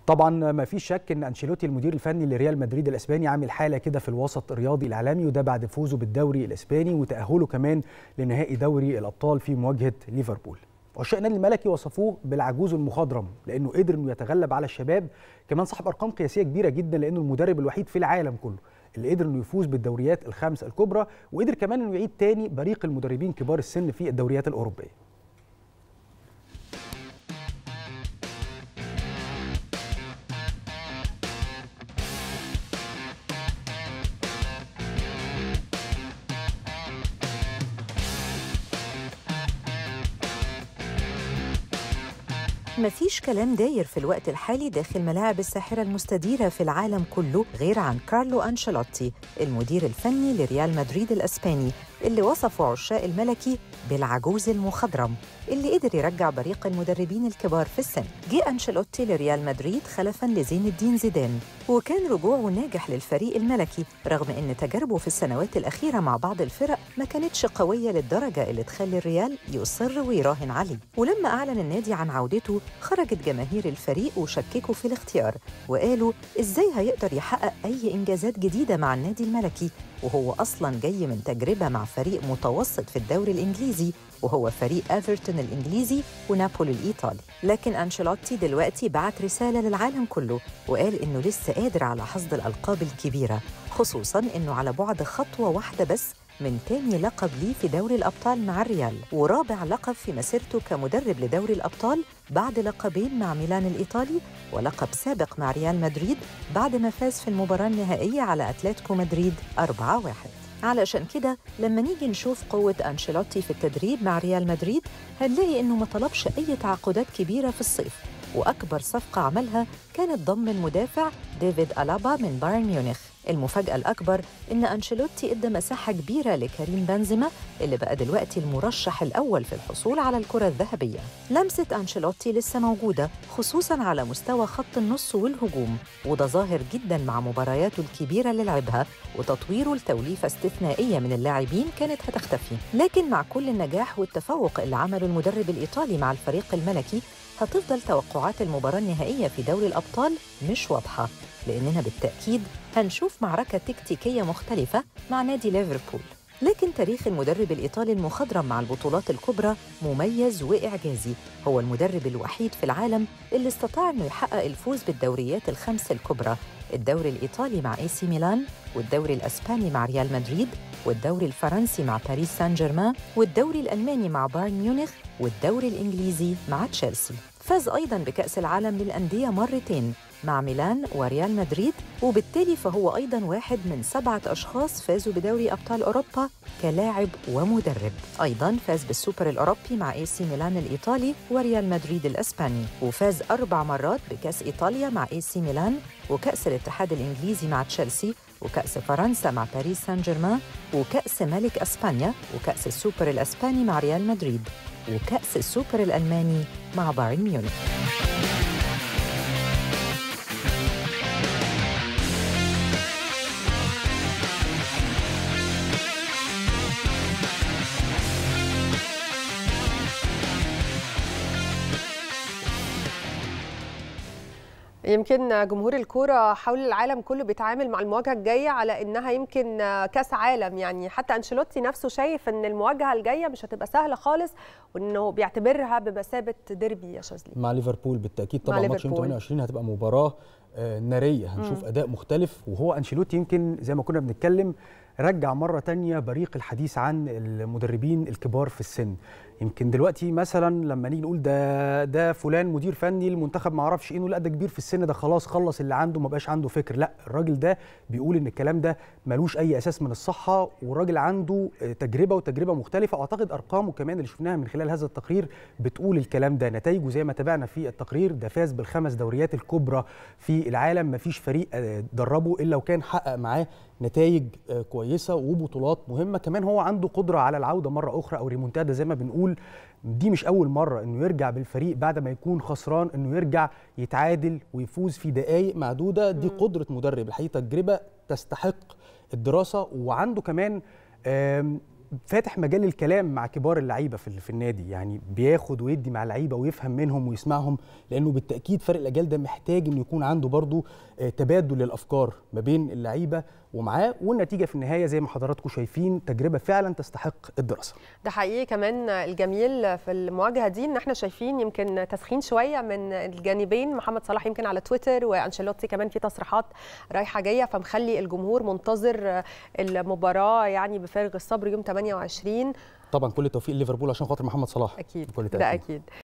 طبعا ما فيش شك ان انشيلوتي المدير الفني لريال مدريد الاسباني عامل حاله كده في الوسط الرياضي العالمي وده بعد فوزه بالدوري الاسباني وتاهله كمان لنهائي دوري الابطال في مواجهه ليفربول عشاق النادي الملكي وصفوه بالعجوز المخضرم لانه قدر انه يتغلب على الشباب كمان صاحب ارقام قياسيه كبيره جدا لانه المدرب الوحيد في العالم كله اللي قدر انه يفوز بالدوريات الخمس الكبرى وقدر كمان انه يعيد تاني بريق المدربين كبار السن في الدوريات الاوروبيه مفيش كلام داير في الوقت الحالي داخل ملاعب الساحرة المستديرة في العالم كله غير عن كارلو أنشيلوتي المدير الفني لريال مدريد الأسباني اللي وصفوا عشاق الملكي بالعجوز المخضرم اللي قدر يرجع بريق المدربين الكبار في السن جه أنشيلوتي لريال مدريد خلفاً لزين الدين زيدان وكان رجوعه ناجح للفريق الملكي رغم أن تجاربه في السنوات الأخيرة مع بعض الفرق ما كانتش قوية للدرجة اللي تخلي الريال يصر ويراهن عليه ولما أعلن النادي عن عودته خرجت جماهير الفريق وشككوا في الاختيار وقالوا إزاي هيقدر يحقق أي إنجازات جديدة مع النادي الملكي وهو أصلاً جاي من تجربة مع فريق متوسط في الدوري الإنجليزي وهو فريق ايفرتون الانجليزي ونابولي الايطالي لكن انشيلوتي دلوقتي بعت رساله للعالم كله وقال انه لسه قادر على حصد الالقاب الكبيره خصوصا انه على بعد خطوه واحده بس من تاني لقب ليه في دوري الأبطال مع الريال ورابع لقب في مسيرته كمدرب لدوري الأبطال بعد لقبين مع ميلان الإيطالي ولقب سابق مع ريال مدريد بعد ما فاز في المباراة النهائية على أتلتيكو مدريد 4-1 علشان كده لما نيجي نشوف قوة أنشيلوتي في التدريب مع ريال مدريد هنلاقي إنه ما طلبش أي تعاقدات كبيرة في الصيف وأكبر صفقة عملها كانت ضم المدافع ديفيد ألابا من بايرن ميونخ المفاجأة الأكبر إن أنشيلوتي إدى مساحة كبيرة لكريم بنزيما اللي بقى دلوقتي المرشح الأول في الحصول على الكرة الذهبية لمسة أنشيلوتي لسه موجودة خصوصاً على مستوى خط النص والهجوم وده ظاهر جداً مع مبارياته الكبيرة اللي لعبها وتطويره لتوليفة استثنائية من اللاعبين كانت هتختفي لكن مع كل النجاح والتفوق اللي عمله المدرب الإيطالي مع الفريق الملكي هتفضل توقعات المباراة النهائية في دوري الأبطال مش واضحة لأننا بالتأكيد هنشوف معركة تكتيكية مختلفة مع نادي ليفربول لكن تاريخ المدرب الإيطالي المخضرم مع البطولات الكبرى مميز وإعجازي هو المدرب الوحيد في العالم اللي استطاع أنه يحقق الفوز بالدوريات الخمس الكبرى الدوري الإيطالي مع اي سي ميلان والدوري الأسباني مع ريال مدريد والدوري الفرنسي مع باريس سان جيرمان والدوري الألماني مع بايرن ميونخ والدوري الإنجليزي مع تشيلسي فاز أيضاً بكأس العالم للأندية مرتين مع ميلان وريال مدريد وبالتالي فهو أيضا واحد من سبعة أشخاص فازوا بدوري أبطال أوروبا كلاعب ومدرب أيضا فاز بالسوبر الأوروبي مع اي سي ميلان الإيطالي وريال مدريد الأسباني وفاز أربع مرات بكأس إيطاليا مع اي سي ميلان وكأس الاتحاد الإنجليزي مع تشيلسي وكأس فرنسا مع باريس سان جيرمان وكأس ملك أسبانيا وكأس السوبر الأسباني مع ريال مدريد وكأس السوبر الألماني مع بايرن ميونخ يمكن جمهور الكوره حول العالم كله بيتعامل مع المواجهه الجايه على انها يمكن كاس عالم يعني حتى انشيلوتي نفسه شايف ان المواجهه الجايه مش هتبقى سهله خالص وانه بيعتبرها بمثابه ديربي يا شاذلي مع ليفربول بالتاكيد طبعا ماتش يوم 28 هتبقى مباراه ناريه هنشوف اداء مختلف وهو انشيلوتي يمكن زي ما كنا بنتكلم رجع مره تانية بريق الحديث عن المدربين الكبار في السن يمكن دلوقتي مثلا لما نيجي نقول ده ده فلان مدير فني المنتخب ما اعرفش ايه لا ده كبير في السن ده خلاص خلص اللي عنده ما بقاش عنده فكر لا الراجل ده بيقول ان الكلام ده ملوش اي اساس من الصحه والراجل عنده تجربه وتجربه مختلفه واعتقد ارقامه كمان اللي شفناها من خلال هذا التقرير بتقول الكلام ده نتائجه زي ما تابعنا في التقرير ده فاز بالخمس دوريات الكبرى في العالم ما فيش فريق دربه الا وكان حقق معاه نتائج كويسه وبطولات مهمه كمان هو عنده قدره على العوده مره اخرى او ريمونتادا زي ما بنقول دي مش اول مره انه يرجع بالفريق بعد ما يكون خسران انه يرجع يتعادل ويفوز في دقائق معدوده دي قدره مدرب الحقيقه تجربه تستحق الدراسه وعنده كمان فاتح مجال للكلام مع كبار اللعيبه في, في النادي يعني بياخد ويدي مع اللعيبه ويفهم منهم ويسمعهم لانه بالتاكيد فرق الاجيال ده محتاج انه يكون عنده برضه تبادل للافكار ما بين اللعيبه ومعاه والنتيجه في النهايه زي ما حضراتكم شايفين تجربه فعلا تستحق الدراسه. ده حقيقي كمان الجميل في المواجهه دي ان احنا شايفين يمكن تسخين شويه من الجانبين محمد صلاح يمكن على تويتر وانشيلوتي كمان في تصريحات رايحه جايه فمخلي الجمهور منتظر المباراه يعني بفارغ الصبر يوم 28 طبعا كل التوفيق لليفربول عشان خاطر محمد صلاح اكيد ده اكيد